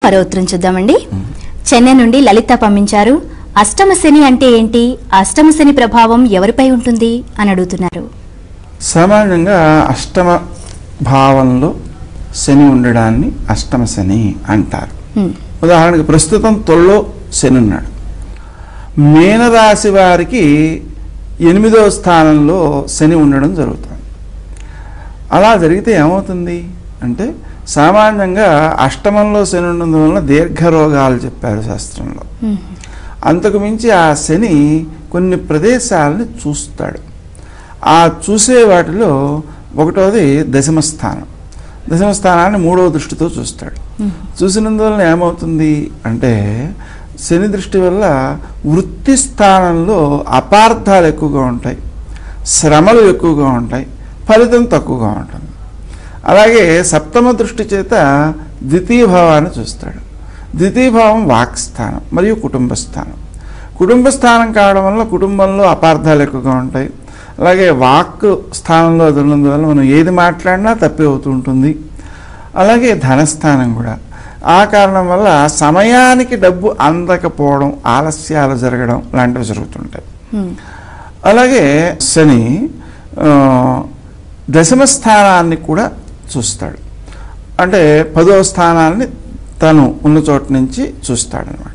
మరో ఉత్తరం చూద్దామండి చెన్నై నుండి లలిత పంపించారు అష్టమ శని అంటే ఏంటి అష్టమ శని ప్రభావం ఎవరిపై ఉంటుంది అని అడుగుతున్నారు సామాన్యంగా అష్టమ భావంలో శని ఉండడాన్ని అష్టమ శని అంటారు హ్మ్. ఉదాహరణకి ప్రస్తుతం తొల్లో శని ఉన్నాడు మీనరాశి వారికి ఎనిమిదవ స్థానంలో శని ఉండడం జరుగుతుంది అలా జరిగితే ఏమవుతుంది అంటే సామాన్యంగా అష్టమంలో శని ఉండడం వలన దీర్ఘ రోగాలు చెప్పారు శాస్త్రంలో హ్మ్. అంతకు మించి ఆ శని కొన్ని ప్రదేశాలని చూస్తాడు ఆ చూసే వాటిలో ఒకటోది దశమ స్థానం దశమ స్థానాన్ని మూడవ దృష్టితో చూస్తాడు చూసినందువలన ఏమవుతుంది అంటే శని దృష్టి వల్ల వృత్తి స్థానంలో అపార్థాలు ఎక్కువగా ఉంటాయి శ్రమలు ఎక్కువగా ఉంటాయి ఫలితం తక్కువగా ఉంటుంది అలాగే సప్తమ దృష్టి చేత ద్వితీయ భావాన్ని చూస్తాడు ద్వితీయ భావం వాక్ స్థానం మరియు కుటుంబ స్థానం కుటుంబ స్థానం కావడం వల్ల కుటుంబంలో అపార్థాలు ఎక్కువగా ఉంటాయి అలాగే వాక్ స్థానంలో అది ఉన్నందువల్ల మనం ఏది మాట్లాడినా తప్పే అవుతూ ఉంటుంది అలాగే ధనస్థానం కూడా ఆ కారణం వల్ల సమయానికి డబ్బు అందకపోవడం ఆలస్యాలు జరగడం లాంటివి జరుగుతుంటాయి హ్మ్. అలాగే శని ఆ, దశమ స్థానాన్ని కూడా చూస్తాడు అంటే పదో స్థానాన్ని తను ఉన్న చోట నుంచి చూస్తాడనమాట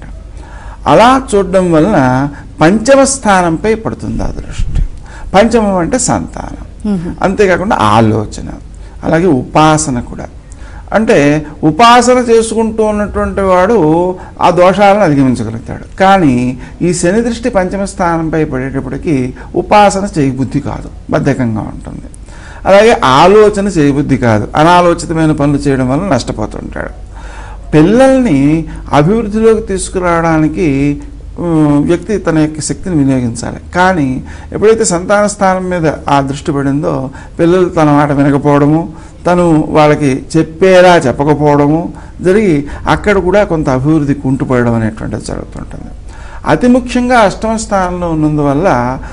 అలా చూడడం వలన పంచమ స్థానంపై పడుతుంది ఆ దృష్టి పంచమం అంటే సంతానం హ్మ్. అంతేకాకుండా ఆలోచన అలాగే ఉపాసన కూడా అంటే ఉపాసన చేసుకుంటూ ఉన్నటువంటి వాడు ఆ దోషాలను అధిగమించగలుగుతాడు కానీ ఈ శని దృష్టి పంచమ స్థానంపై పడేటప్పటికి ఉపాసన చేయబుద్ధి కాదు బద్ధకంగా ఉంటుంది అలాగే ఆలోచన చేయబుద్ధి కాదు అనాలోచితమైన పనులు చేయడం వల్ల నష్టపోతుంటాడు పిల్లల్ని అభివృద్ధిలోకి తీసుకురావడానికి ఉమ్, వ్యక్తి తన యొక్క శక్తిని వినియోగించాలి కానీ ఎప్పుడైతే సంతాన స్థానం మీద ఆ దృష్టి పడిందో పిల్లలు తన మాట వినకపోవడము తను వాళ్ళకి చెప్పేలా చెప్పకపోవడము జరిగి అక్కడ కూడా కొంత అభివృద్ధి కుంటుపడడం అనేటువంటిది జరుగుతుంటుంది అతి ముఖ్యంగా అష్టమ స్థానంలో ఉన్నందువల్ల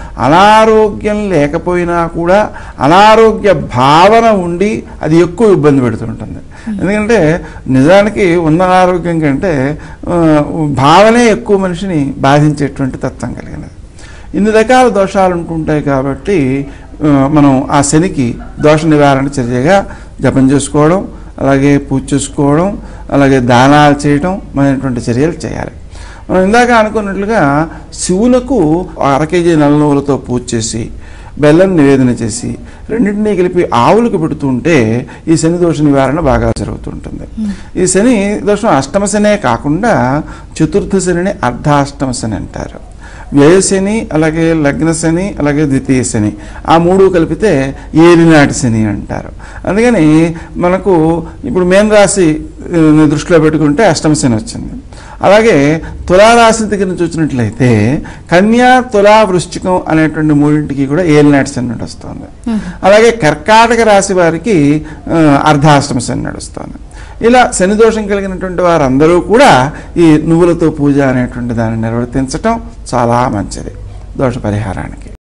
అనారోగ్యం లేకపోయినా కూడా అనారోగ్య భావన ఉండి అది ఎక్కువ ఇబ్బంది పెడుతుంటుంది ఎందుకంటే నిజానికి ఉన్న అనారోగ్యం కంటే ఆ, భావనే ఎక్కువ మనిషిని బాధించేటువంటి తత్వం కలిగినది ఇన్ని రకాల దోషాలు ఉంటుంటాయి కాబట్టి ఆ, మనం ఆ శనికి దోష నివారణ చర్యగా జపం చేసుకోవడం అలాగే పూజ చేసుకోవడం అలాగే దానాలు చేయడం అనేటువంటి చర్యలు చేయాలి మనం ఇందాక అనుకున్నట్లుగా శివులకు అర కేజీ నల్ల నువ్వులతో పూజ చేసి బెల్లం నివేదన చేసి రెండింటినీ కలిపి ఆవులకు పెడుతుంటే ఈ శని దోష నివారణ బాగా జరుగుతుంటుంది ఈ శని దోషం అష్టమ శనే కాకుండా చతుర్థ శనిని అర్ధాష్టమ శని అంటారు వ్యయశని అలాగే లగ్న శని అలాగే ద్వితీయ శని ఆ మూడు కలిపితే ఏలినాటి శని అంటారు అందుకని మనకు ఇప్పుడు మేన రాశి ఆ, దృష్టిలో పెట్టుకుంటే అష్టమ శని వచ్చింది అలాగే తులారాశి దగ్గర నుంచి వచ్చినట్లయితే కన్యా తులా వృశ్చికం అనేటువంటి మూడింటికి కూడా ఏలినాటి శని నడుస్తుంది అలాగే కర్కాటక రాశి వారికి ఆ, అర్ధాష్టమ శని నడుస్తుంది ఇలా శని దోషం కలిగినటువంటి వారందరూ కూడా ఈ నువ్వులతో పూజ అనేటువంటి దాన్ని నిర్వర్తించటం చాలా మంచిది దోష పరిహారానికి